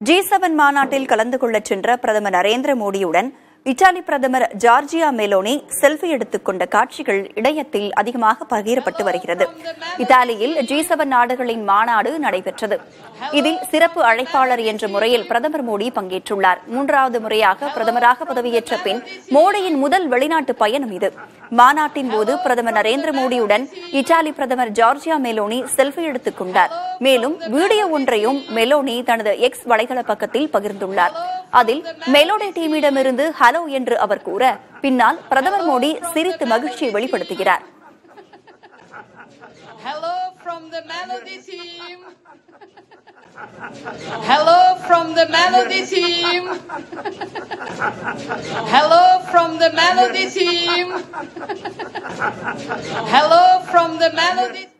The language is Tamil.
ஜி செவன் மாநாட்டில் கலந்து கொள்ளச் சென்ற பிரதமர் நரேந்திர மோடியுடன் இத்தாலி பிரதமர் ஜார்ஜியா மெலோனி செல்ஃபி எடுத்துக் கொண்ட காட்சிகள் இணையத்தில் அதிகமாக பகிரப்பட்டு வருகிறது இத்தாலியில் ஜி செவன் நாடுகளின் மாநாடு நடைபெற்றது இதில் சிறப்பு அழைப்பாளர் என்ற முறையில் பிரதமர் மோடி பங்கேற்றுள்ளார் மூன்றாவது முறையாக பிரதமராக பதவியேற்ற பின் மோடியின் முதல் வெளிநாட்டு பயணம் இது மாநாட்டின் போது பிரதமர் நரேந்திர மோடியுடன் இத்தாலி பிரதமர் ஜார்ஜியா மெலோனி செல்ஃபி எடுத்துக் கொண்டார் மேலும் வீடியோ ஒன்றையும் மெலோனி தனது எக்ஸ் வலைதள பக்கத்தில் பகிர்ந்துள்ளார் அதில் மெலோடி டீமிடமிருந்து ஹலோ என்று அவர் கூற பின்னால் பிரதமர் மோடி சிரித்து மகிழ்ச்சியை வெளிப்படுத்துகிறார் Hello from the Melody team. Hello from the Melody team. Hello from the Melody team. Hello from the Melody